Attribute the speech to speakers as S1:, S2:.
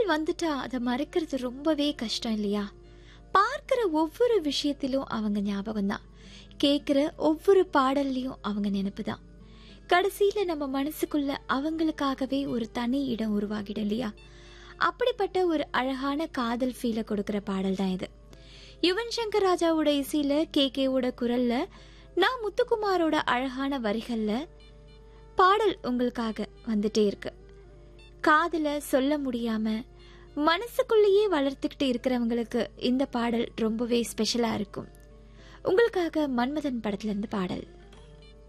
S1: வந்துட்டா அதை மறைக்கிறது ரொம்பவே கஷ்டம் இல்லையா பார்க்கிற ஒவ்வொரு விஷயத்திலும் அவங்க ஞாபகம் தான் கேட்கிற ஒவ்வொரு பாடல்லையும் அவங்க நினைப்பு தான் கடைசியில நம்ம மனசுக்குள்ள அவங்களுக்காகவே ஒரு தனி இடம் உருவாகிடும் இல்லையா அப்படிப்பட்ட ஒரு அழகான காதல் ஃபீலை கொடுக்கிற பாடல் தான் இது யுவன் சங்கர் ராஜாவோட இசையில கே கேவோட குரல்ல நான் முத்துக்குமாரோட அழகான வரிகள்ல பாடல் உங்களுக்காக வந்துட்டே இருக்கு காதல சொல்ல முடியாம மனசுக்குள்ளேயே வளர்த்துக்கிட்டு இருக்கிறவங்களுக்கு இந்த பாடல் ரொம்பவே ஸ்பெஷலா இருக்கும் உங்களுக்காக மன்மதன் படத்துல இருந்து பாடல்